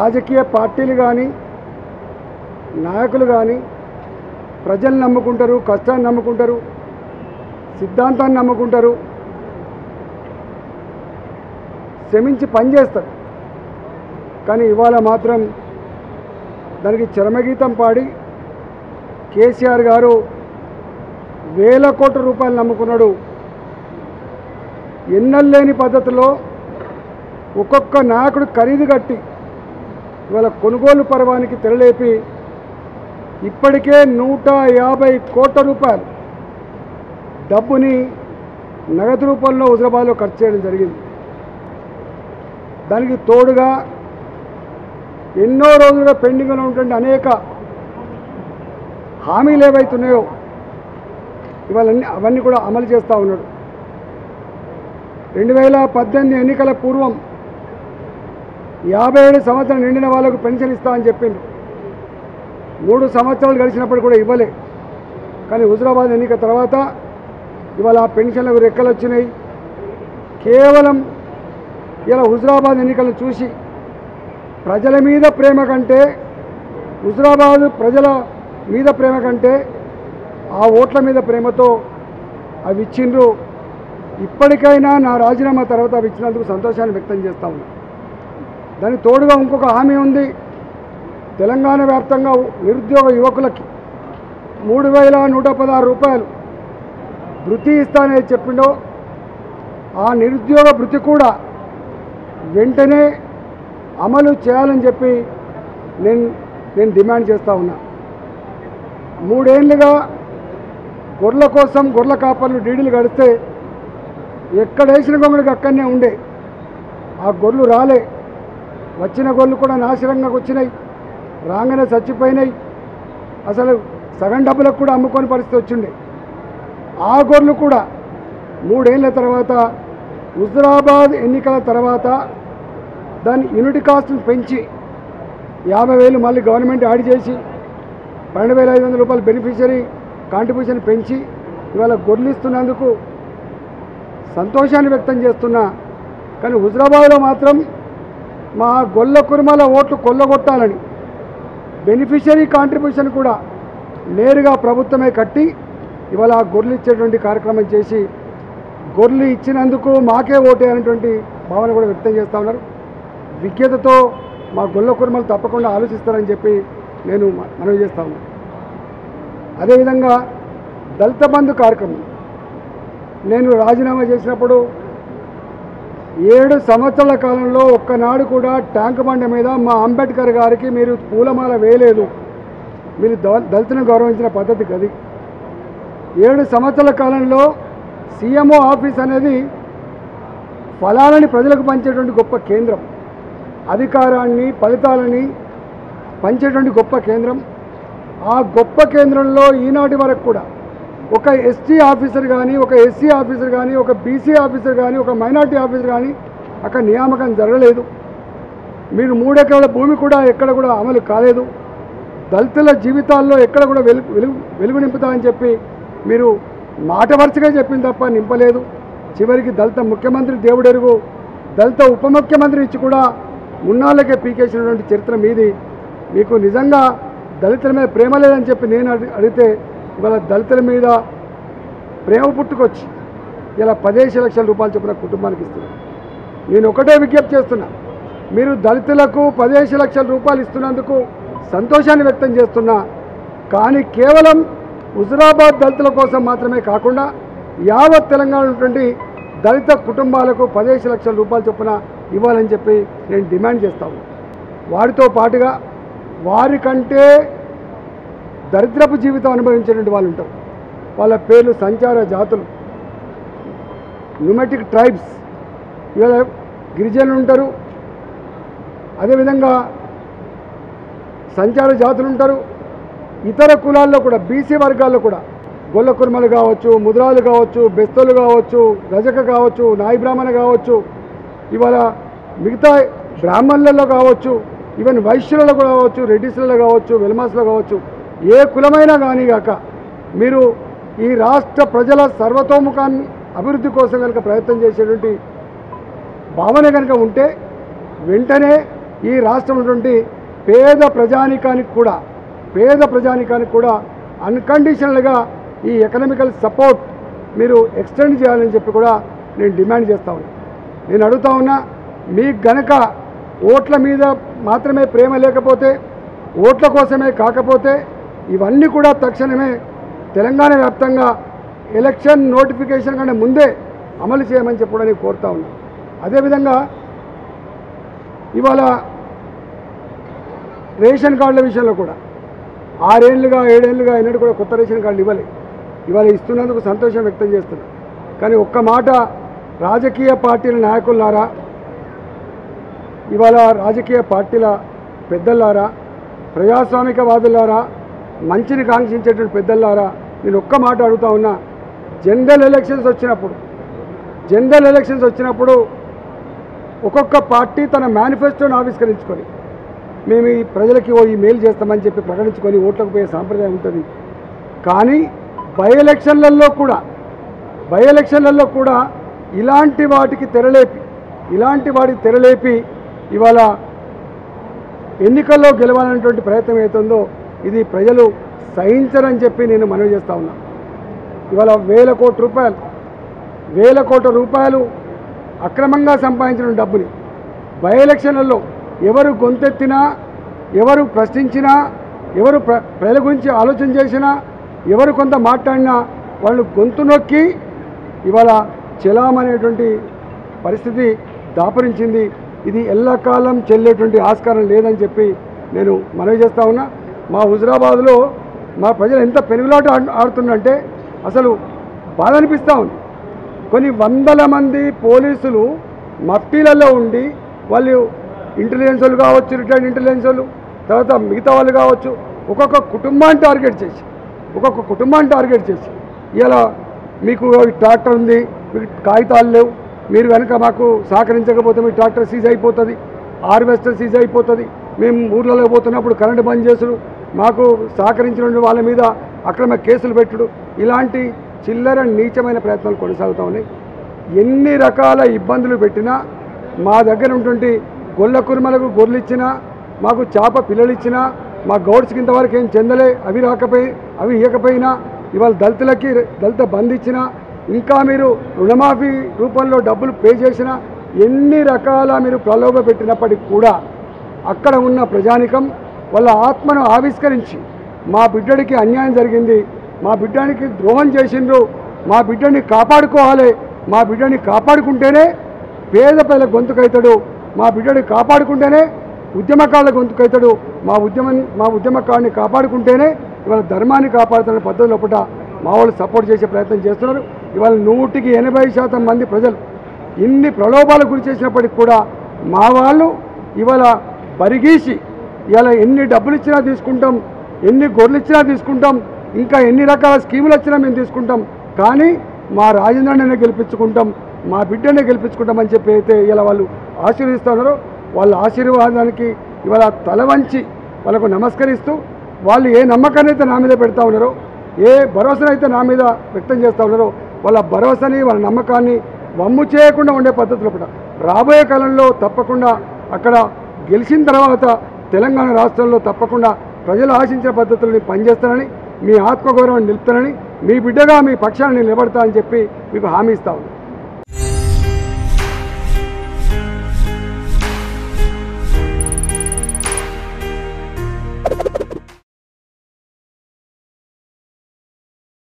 రాజకీయ పార్టీలు కానీ నాయకులు కానీ ప్రజలు నమ్ముకుంటారు కష్టాన్ని నమ్ముకుంటారు సిద్ధాంతాన్ని నమ్ముకుంటారు శ్రమించి పనిచేస్తారు కానీ ఇవాళ మాత్రం దానికి చరమగీతం పాడి కేసీఆర్ గారు వేల కోట్ల రూపాయలు నమ్ముకున్నాడు ఎన్నల్లేని పద్ధతిలో ఒక్కొక్క నాయకుడు ఖరీదు కట్టి ఇవాళ కొనుగోలు పర్వానికి తెరలేపి ఇప్పటికే నూట యాభై కోట్ల రూపాయలు డబ్బుని నగదు రూపంలో హుజరాబాద్లో ఖర్చు చేయడం జరిగింది దానికి తోడుగా ఎన్నో రోజులుగా పెండింగ్లో ఉన్నటువంటి అనేక హామీలు ఏవైతున్నాయో ఇవాళ అన్ని అవన్నీ కూడా అమలు చేస్తూ ఉన్నాడు రెండు వేల పద్దెనిమిది ఎన్నికల పూర్వం యాభై ఏడు సంవత్సరాలు నిండిన వాళ్ళకు పెన్షన్ ఇస్తామని చెప్పింది మూడు సంవత్సరాలు గడిచినప్పుడు కూడా ఇవ్వలే కానీ హుజరాబాద్ ఎన్నిక తర్వాత ఇవాళ ఆ పెన్షన్లకు రెక్కలు వచ్చినాయి కేవలం ఇలా హుజరాబాద్ ఎన్నికలను చూసి ప్రజల మీద ప్రేమ కంటే హుజరాబాద్ ప్రజల మీద ప్రేమ కంటే ఆ ఓట్ల మీద ప్రేమతో అవి ఇచ్చిండ్రు ఇప్పటికైనా నా రాజీనామా తర్వాత అవి ఇచ్చినందుకు సంతోషాన్ని వ్యక్తం చేస్తా ఉన్నా దానికి తోడుగా ఇంకొక హామీ ఉంది తెలంగాణ వ్యాప్తంగా నిరుద్యోగ యువకులకి మూడు వేల నూట పదహారు రూపాయలు వృత్తి ఇస్తానని చెప్పిండో ఆ నిరుద్యోగ వృత్తి కూడా వెంటనే అమలు చేయాలని చెప్పి నేను నేను డిమాండ్ చేస్తూ ఉన్నా మూడేళ్లుగా గొర్రెల కోసం గొర్రెల కాపర్లు డీడీలు గడిస్తే ఎక్కడ వేసిన గొంగడికి అక్కడనే ఉండే ఆ గొర్రెలు రాలే వచ్చిన గొర్రెలు కూడా నాశనంగా వచ్చినాయి రాగానే చచ్చిపోయినాయి అసలు సగం డబ్బులకు కూడా అమ్ముకొని పరిస్థితి వచ్చిండే ఆ గొర్రెలు కూడా మూడేళ్ల తర్వాత హుజరాబాద్ ఎన్నికల తర్వాత దాని యూనిట్ కాస్ట్ని పెంచి యాభై వేలు మళ్ళీ గవర్నమెంట్ యాడ్ చేసి పన్నెండు వేల ఐదు వందల రూపాయలు బెనిఫిషరీ కాంట్రిబ్యూషన్ పెంచి ఇవాళ గొర్రెలు ఇస్తున్నందుకు సంతోషాన్ని వ్యక్తం చేస్తున్నా కానీ హుజరాబాద్లో మాత్రం మా గొల్ల కుర్మల ఓట్లు కొల్లగొట్టాలని బెనిఫిషరీ కాంట్రిబ్యూషన్ కూడా నేరుగా ప్రభుత్వమే కట్టి ఇవాళ ఆ గొర్రెలు ఇచ్చేటువంటి కార్యక్రమం చేసి గొర్రెలు ఇచ్చినందుకు మాకే ఓటేయాలనేటువంటి భావన కూడా వ్యక్తం చేస్తూ ఉన్నారు విజ్ఞతతో మా గొల్ల కుర్మలు తప్పకుండా ఆలోచిస్తారని చెప్పి నేను మ- మనవి చేస్తా ఉన్నాను అదేవిధంగా దళిత బంధు కార్యక్రమం నేను రాజీనామా చేసినప్పుడు ఏడు సంవత్సరాల కాలంలో ఒక్కనాడు కూడా ట్యాంక్ బండ మీద మా అంబేద్కర్ గారికి మీరు పూలమాల వేయలేదు మీరు ద- దళితులను గౌరవించిన పద్ధతి గది ఏడు సంవత్సరాల కాలంలో సీఎంఓ ఆఫీస్ అనేది ఫలాలని ప్రజలకు పంచేటువంటి గొప్ప కేంద్రం అధికారాన్ని ఫలితాలని పంచేటువంటి గొప్ప కేంద్రం ఆ గొప్ప కేంద్రంలో ఈనాటి వరకు కూడా ఒక ఎస్టీ ఆఫీసర్ కానీ ఒక ఎస్సీ ఆఫీసర్ కానీ ఒక బీసీ ఆఫీసర్ కానీ ఒక మైనార్టీ ఆఫీసర్ కానీ అక్కడ నియామకం జరగలేదు మీరు మూడెకరాల భూమి కూడా ఎక్కడ కూడా అమలు కాలేదు దళితుల జీవితాల్లో ఎక్కడ కూడా వెలుగు వెలుగు వెలుగు నింపుతామని చెప్పి మీరు మాట వరుసగా చెప్పింది తప్ప నింపలేదు చివరికి దళిత ముఖ్యమంత్రి దేవుడెరుగు దళిత ఉప ముఖ్యమంత్రి ఇచ్చి కూడా మున్నాళ్ళకే పీకేసినటువంటి చరిత్ర మీది మీకు నిజంగా దళితుల మీద ప్రేమ లేదని చెప్పి నేను అడి- అడిగితే ఇవాళ దళితుల మీద ప్రేమ పుట్టుకొచ్చి ఇలా పదిహేను లక్షల రూపాయలు చొప్పున కుటుంబానికి ఇస్తున్నారు నేను ఒకటే విజ్ఞప్తి చేస్తున్నా మీరు దళితులకు పదిహేను లక్షల రూపాయలు ఇస్తున్నందుకు సంతోషాన్ని వ్యక్తం చేస్తున్నా కానీ కేవలం హుజరాబాద్ దళితుల కోసం మాత్రమే కాకుండా యావత్ తెలంగాణ ఉన్నటువంటి దళిత కుటుంబాలకు పదిహేను లక్షల రూపాయలు చొప్పున ఇవ్వాలని చెప్పి నేను డిమాండ్ చేస్తాను వారితో పాటుగా వారికంటే దరిద్రపు జీవితం అనుభవించినటువంటి వాళ్ళు ఉంటారు వాళ్ళ పేర్లు సంచార జాతులు న్యూమెటిక్ ట్రైబ్స్ ఇవాళ గిరిజనులు ఉంటారు అదేవిధంగా సంచార జాతులు ఉంటారు ఇతర కులాల్లో కూడా బీసీ వర్గాల్లో కూడా గొల్ల కుర్మలు కావచ్చు ముద్రాలు కావచ్చు బెస్తలు కావచ్చు రజక కావచ్చు నాయి బ్రాహ్మణ కావచ్చు ఇవాళ మిగతా బ్రాహ్మణులలో కావచ్చు ఈవెన్ వైశ్యులలో కూడా కావచ్చు రెడ్డిస్లలో కావచ్చు వెల్మాస్లో కావచ్చు ఏ కులమైనా కానీ కాక మీరు ఈ రాష్ట్ర ప్రజల సర్వతోముఖాన్ని అభివృద్ధి కోసం కనుక ప్రయత్నం చేసేటువంటి భావన కనుక ఉంటే వెంటనే ఈ రాష్ట్రం ఉన్నటువంటి పేద ప్రజానికానికి కూడా పేద ప్రజానికానికి కూడా అన్కండిషనల్గా ఈ ఎకనామికల్ సపోర్ట్ మీరు ఎక్స్టెండ్ చేయాలని చెప్పి కూడా నేను డిమాండ్ చేస్తా ఉన్నా నేను అడుగుతా ఉన్నా మీకు గనక ఓట్ల మీద మాత్రమే ప్రేమ లేకపోతే ఓట్ల కోసమే కాకపోతే ఇవన్నీ కూడా తక్షణమే తెలంగాణ వ్యాప్తంగా ఎలక్షన్ నోటిఫికేషన్ కంటే ముందే అమలు చేయమని చెప్పడానికి కోరుతా ఉన్నా అదేవిధంగా ఇవాళ రేషన్ కార్డుల విషయంలో కూడా ఆరేళ్లుగా ఏడేళ్లుగా అయినట్టు కూడా కొత్త రేషన్ కార్డులు ఇవ్వలే ఇవాళ ఇస్తున్నందుకు సంతోషం వ్యక్తం చేస్తున్నా కానీ ఒక్క మాట రాజకీయ పార్టీల నాయకులారా ఇవాళ రాజకీయ పార్టీల పెద్దలారా ప్రజాస్వామికవాదులారా మంచిని కాంక్షించేటువంటి పెద్దలారా నేను ఒక్క మాట అడుగుతా ఉన్నా జనరల్ ఎలక్షన్స్ వచ్చినప్పుడు జనరల్ ఎలక్షన్స్ వచ్చినప్పుడు ఒక్కొక్క పార్టీ తన మేనిఫెస్టోను ఆవిష్కరించుకొని మేము ఈ ప్రజలకి ఓ ఈ మేలు చేస్తామని చెప్పి ప్రకటించుకొని ఓట్లకు పోయే సాంప్రదాయం ఉంటుంది కానీ బై ఎలక్షన్లలో కూడా బై ఎలక్షన్లలో కూడా ఇలాంటి వాటికి తెరలేపి ఇలాంటి వాటికి తెరలేపి ఇవాళ ఎన్నికల్లో గెలవాలనేటువంటి ప్రయత్నం అవుతుందో ఇది ప్రజలు సహించరని చెప్పి నేను మనవి చేస్తా ఉన్నా ఇవాళ వేల కోట్ల రూపాయలు వేల కోట్ల రూపాయలు అక్రమంగా సంపాదించిన డబ్బుని బై ఎలక్షన్లలో ఎవరు గొంతెత్తినా ఎవరు ప్రశ్నించినా ఎవరు ప్ర ప్రజల గురించి ఆలోచన చేసినా ఎవరు కొంత మాట్లాడినా వాళ్ళు గొంతు నొక్కి ఇవాళ చెలామనేటువంటి పరిస్థితి దాపరించింది ఇది ఎల్లకాలం చెల్లేటువంటి ఆస్కారం లేదని చెప్పి నేను మనవి చేస్తా ఉన్నా మా హుజరాబాద్లో మా ప్రజలు ఎంత పెనుగులాట ఆడు- ఆడుతుందంటే అసలు బాధ అనిపిస్తూ ఉంది కొన్ని వందల మంది పోలీసులు మఫ్టీలలో ఉండి వాళ్ళు ఇంటెలిజెన్స్ వాళ్ళు కావచ్చు రిటైర్డ్ ఇంటెలిజెన్స్ వాళ్ళు తర్వాత మిగతా వాళ్ళు కావచ్చు ఒక్కొక్క కుటుంబాన్ని టార్గెట్ చేసి ఒక్కొక్క కుటుంబాన్ని టార్గెట్ చేసి ఇలా మీకు ఈ ట్రాక్టర్ ఉంది మీకు కాగితాలు లేవు మీరు కనుక మాకు సహకరించకపోతే మీ ట్రాక్టర్ సీజ్ అయిపోతుంది హార్వెస్టర్ సీజ్ అయిపోతుంది మేము ఊర్లలో పోతున్నప్పుడు కరెంటు బంద్ చేసుడు మాకు సహకరించిన వాళ్ళ మీద అక్రమ కేసులు పెట్టుడు ఇలాంటి చిల్లర నీచమైన ప్రయత్నాలు కొనసాగుతూ ఉన్నాయి ఎన్ని రకాల ఇబ్బందులు పెట్టినా మా దగ్గర ఉన్నటువంటి గొల్ల కుర్మలకు గొర్రెలు ఇచ్చినా మాకు చేప పిల్లలు ఇచ్చినా మా గౌడ్స్కి ఇంతవరకు ఏం చెందలే అవి రాకపోయి అవి ఇవ్వకపోయినా ఇవాళ దళితులకి దళిత బంద్ ఇచ్చినా ఇంకా మీరు రుణమాఫీ రూపంలో డబ్బులు పే చేసినా ఎన్ని రకాల మీరు ప్రలోభ పెట్టినప్పటికీ కూడా అక్కడ ఉన్న ప్రజానికం వాళ్ళ ఆత్మను ఆవిష్కరించి మా బిడ్డడికి అన్యాయం జరిగింది మా బిడ్డనికి ద్రోహం చేసిండ్రు మా బిడ్డని కాపాడుకోవాలి మా బిడ్డని కాపాడుకుంటేనే పేద పిల్లల గొంతుకైతాడు మా బిడ్డని కాపాడుకుంటేనే ఉద్యమకారుల గొంతుకైతాడు మా ఉద్యమం మా ఉద్యమకారుని కాపాడుకుంటేనే ఇవాళ ధర్మాన్ని కాపాడుతున్న పద్ధతి లోపల మా వాళ్ళు సపోర్ట్ చేసే ప్రయత్నం చేస్తున్నారు ఇవాళ నూటికి ఎనభై శాతం మంది ప్రజలు ఇన్ని ప్రలోభాలకు గురి చేసినప్పటికి కూడా మా వాళ్ళు ఇవాళ బరిగీసి ఇవాళ ఎన్ని డబ్బులు ఇచ్చినా తీసుకుంటాం ఎన్ని గొర్రెలు ఇచ్చినా తీసుకుంటాం ఇంకా ఎన్ని రకాల స్కీములు వచ్చినా మేము తీసుకుంటాం కానీ మా రాజేంద్రనే గెలిపించుకుంటాం మా బిడ్డనే గెలిపించుకుంటామని చెప్పి అయితే ఇలా వాళ్ళు ఆశీర్వదిస్తున్నారో వాళ్ళ ఆశీర్వాదానికి ఇవాళ తల వంచి వాళ్ళకు నమస్కరిస్తూ వాళ్ళు ఏ నమ్మకాన్ని అయితే నా మీద పెడతా ఉన్నారో ఏ భరోసానైతే నా మీద వ్యక్తం చేస్తూ ఉన్నారో వాళ్ళ భరోసాని వాళ్ళ నమ్మకాన్ని వమ్ము చేయకుండా ఉండే పద్ధతిలో కూడా రాబోయే కాలంలో తప్పకుండా అక్కడ గెలిచిన తర్వాత తెలంగాణ రాష్ట్రంలో తప్పకుండా ప్రజలు ఆశించిన పద్ధతులని పనిచేస్తానని మీ ఆత్మగౌరవాన్ని నిలుపుతానని మీ బిడ్డగా మీ పక్షాన్ని నిలబడతా అని చెప్పి మీకు హామీ ఇస్తా ఉన్నాను